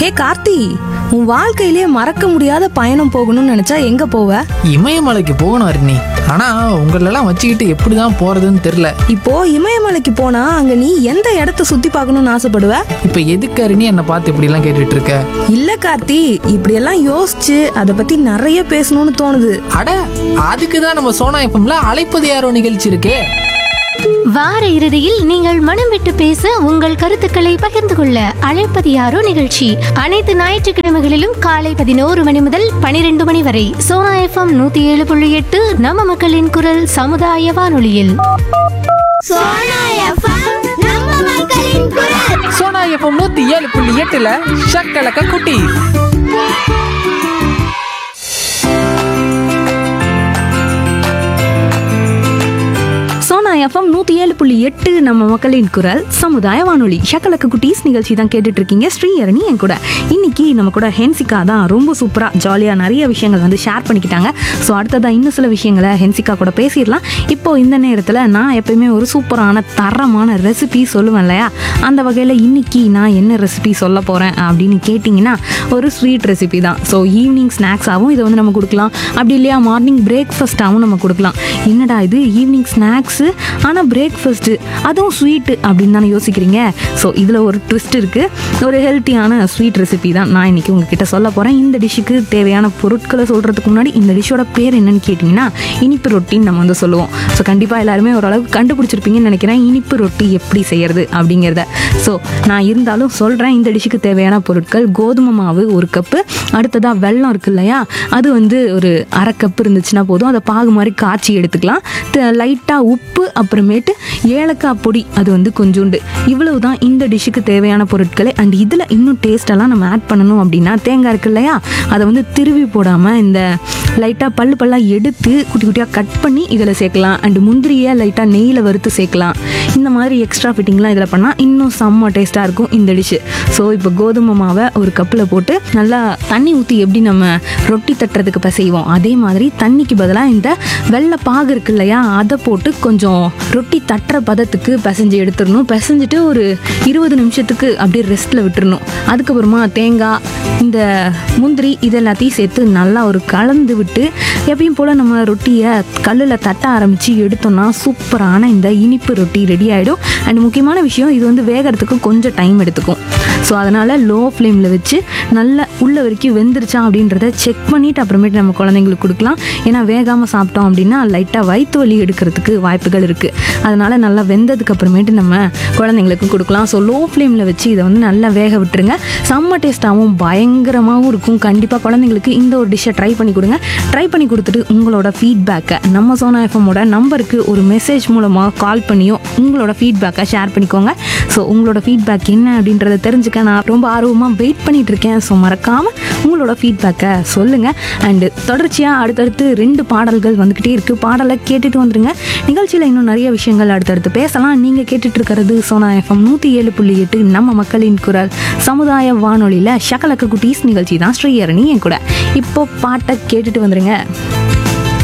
ஹே கார்த்தி உன் வாழ்க்கையிலே மறக்க முடியாத பயணம் போகணும்னு நினைச்சா எங்க போவ இமயமலைக்கு போகணும் அருணி ஆனா உங்களெல்லாம் வச்சுக்கிட்டு எப்படிதான் போறதுன்னு தெரியல இப்போ இமயமலைக்கு போனா அங்க நீ எந்த இடத்த சுத்தி பார்க்கணும்னு ஆசைப்படுவ இப்ப எதுக்கு அருணி என்னை பார்த்து இப்படி எல்லாம் கேட்டுட்டு இருக்க இல்ல கார்த்தி இப்படியெல்லாம் யோசிச்சு அதை பத்தி நிறைய பேசணும்னு தோணுது அட அதுக்கு தான் நம்ம சோனா எஃப்எம்ல அழைப்பது யாரோ நிகழ்ச்சி இருக்கே வார இறுதியில் நீங்கள் மனம் விட்டு பேச உங்கள் கருத்துக்களை பகிர்ந்து கொள்ள அழைப்பது யாரோ நிகழ்ச்சி அனைத்து ஞாயிற்றுக்கிழமைகளிலும் காலை பதினோரு மணி முதல் பனிரெண்டு மணி வரை சோனா எஃப்எம் நூத்தி ஏழு புள்ளி எட்டு நம்ம மக்களின் குரல் சமுதாய வானொலியில் சோனா எஃப்எம் நம்ம மக்களின் குரல் சோனா எஃப்எம் நூத்தி ஏழு புள்ளி எட்டுல ஷக்கலக்க குட்டி சோனா எஃப்எம் நூத்தி ஏழு புள்ளி எட்டு நம்ம மக்களின் குரல் சமுதாய வானொலி ஷக்கலக்க குட்டீஸ் நிகழ்ச்சி தான் கேட்டுட்டு இருக்கீங்க ஸ்ரீஹரணி என் கூட இன்னைக்கு நம்ம கூட ஹென்சிகா தான் ரொம்ப சூப்பரா ஜாலியா நிறைய விஷயங்கள் வந்து ஷேர் பண்ணிக்கிட்டாங்க ஸோ அடுத்ததா இன்னும் சில விஷயங்களை ஹென்சிகா கூட பேசிடலாம் இப்போ இந்த நேரத்தில் நான் எப்பயுமே ஒரு சூப்பரான தரமான ரெசிபி சொல்லுவேன் இல்லையா அந்த வகையில் இன்னைக்கு நான் என்ன ரெசிபி சொல்ல போறேன் அப்படின்னு கேட்டிங்கன்னா ஒரு ஸ்வீட் ரெசிபி தான் ஸோ ஈவினிங் ஸ்நாக்ஸாகவும் இதை வந்து நம்ம கொடுக்கலாம் அப்படி இல்லையா மார்னிங் பிரேக்ஃபாஸ்ட்டாகவும் நம்ம கொடுக்கலாம் என்னடா இது ஈவினிங் ஸ்நாக்ஸு ஆனால் பிரேக்ஃபாஸ்ட்டு அதுவும் ஸ்வீட்டு அப்படின்னு தானே யோசிக்கிறீங்க ஸோ இதில் ஒரு ட்விஸ்ட் இருக்குது ஒரு ஹெல்த்தியான ஸ்வீட் ரெசிபி தான் நான் இன்றைக்கி உங்ககிட்ட சொல்ல போகிறேன் இந்த டிஷ்ஷுக்கு தேவையான பொருட்களை சொல்கிறதுக்கு முன்னாடி இந்த டிஷ்ஷோட பேர் என்னன்னு கேட்டிங்கன்னா இனிப்பு ரொட்டின்னு நம்ம வந்து சொல்லுவோம் ஸோ கண்டிப்பாக எல்லாருமே ஓரளவுக்கு கண்டுபிடிச்சிருப்பீங்கன்னு நினைக்கிறேன் இனிப்பு ரொட்டி எப்படி செய்யறது அப்படிங்கிறத ஸோ நான் இருந்தாலும் சொல்கிறேன் இந்த டிஷ்ஷுக்கு தேவையான பொருட்கள் கோதுமை மாவு ஒரு கப்பு அடுத்ததாக வெல்லம் இருக்கு இல்லையா அது வந்து ஒரு அரை கப் இருந்துச்சுன்னா போதும் அதை பாகு மாதிரி காய்ச்சி எடுத்துக்கலாம் லைட்டாக உப்பு அப்புறமேட்டு ஏலக்காய் பொடி அது வந்து கொஞ்சோண்டு இவ்வளவு தான் இந்த டிஷ்ஷுக்கு தேவையான பொருட்கள் அண்ட் இதில் இன்னும் டேஸ்டெல்லாம் நம்ம ஆட் பண்ணணும் அப்படின்னா தேங்காய் இருக்கு இல்லையா அதை வந்து திருவி போடாமல் இந்த லைட்டாக பல்லு பல்லாக எடுத்து குட்டி குட்டியாக கட் பண்ணி இதில் சேர்க்கலாம் அண்ட் முந்திரியை லைட்டாக நெய்யில் வறுத்து சேர்க்கலாம் இந்த மாதிரி எக்ஸ்ட்ரா ஃபிட்டிங்லாம் இதில் பண்ணால் இன்னும் செம்ம டேஸ்ட்டாக இருக்கும் இந்த டிஷ்ஷு ஸோ இப்போ கோதுமை மாவை ஒரு கப்பில் போட்டு நல்லா தண்ணி ஊற்றி எப்படி நம்ம ரொட்டி தட்டுறதுக்கு பிசைவோம் அதே மாதிரி தண்ணிக்கு பதிலாக இந்த வெள்ளை பாகு இருக்கு இல்லையா அதை போட்டு கொஞ்சம் ரொட்டி தட்டுற பதத்துக்கு பிசைஞ்சு எடுத்துடணும் பிசைஞ்சிட்டு ஒரு இருபது நிமிஷத்துக்கு அப்படியே ரெஸ்ட்டில் விட்டுறணும் அதுக்கப்புறமா தேங்காய் இந்த முந்திரி இது எல்லாத்தையும் சேர்த்து நல்லா ஒரு கலந்து விட்டு எப்பயும் போல் நம்ம ரொட்டியை கல்லில் தட்ட ஆரம்பித்து எடுத்தோம்னா சூப்பரான இந்த இனிப்பு ரொட்டி ரெடி ஆகிடும் அண்ட் முக்கியமான விஷயம் இது வந்து வேகிறதுக்கு கொஞ்சம் டைம் எடுத்துக்கும் ஸோ அதனால் லோ ஃப்ளேமில் வச்சு நல்லா உள்ள வரைக்கும் வெந்துருச்சா அப்படின்றத செக் பண்ணிவிட்டு அப்புறமேட்டு நம்ம குழந்தைங்களுக்கு கொடுக்கலாம் ஏன்னா வேகாமல் சாப்பிட்டோம் அப்படின்னா லைட்டாக வயிற்று வலி எடுக்கிறதுக்கு வாய்ப்புகள் இருக்குது அதனால் நல்லா வெந்ததுக்கு அப்புறமேட்டு நம்ம குழந்தைங்களுக்கு கொடுக்கலாம் ஸோ லோ ஃப்ளேமில் வச்சு இதை வந்து நல்லா வேக விட்டுருங்க செம்ம டேஸ்ட்டாகவும் பயங்கரமாகவும் இருக்கும் கண்டிப்பாக குழந்தைங்களுக்கு இந்த ஒரு டிஷ்ஷை ட்ரை பண்ணி கொடுங்க ட்ரை பண்ணி கொடுத்துட்டு உங்களோட ஃபீட்பேக்கை நம்ம சோனா எஃப்எம்மோட நம்பருக்கு ஒரு மெசேஜ் மூலமாக கால் பண்ணியும் உங்களோட ஃபீட்பேக்கை ஷேர் பண்ணிக்கோங்க ஸோ உங்களோட ஃபீட்பேக் என்ன அப்படின்றத தெரிஞ்சுக்க நான் ரொம்ப ஆர்வமாக வெயிட் பண்ணிட்டு இருக்கேன் ஸோ மறக்காமல் உங்களோட ஃபீட்பேக்கை சொல்லுங்கள் அண்டு தொடர்ச்சியாக அடுத்தடுத்து ரெண்டு பாடல்கள் வந்துக்கிட்டே இருக்குது பாடலை கேட்டுட்டு வந்துருங்க நிகழ்ச்சியில் இன்னும் நிறைய விஷயங்கள் அடுத்தடுத்து பேசலாம் நீங்கள் கேட்டுட்டு இருக்கிறது சோனா எஃப்எம் நூற்றி ஏழு புள்ளி எட்டு நம்ம மக்களின் குரல் சமுதாய வானொலியில் ஷகலக்க குட்டீஸ் நிகழ்ச்சி தான் ஸ்ரீஹரணி என் கூட இப்போ பாட்டை கேட்டுட்டு வந்துருங்க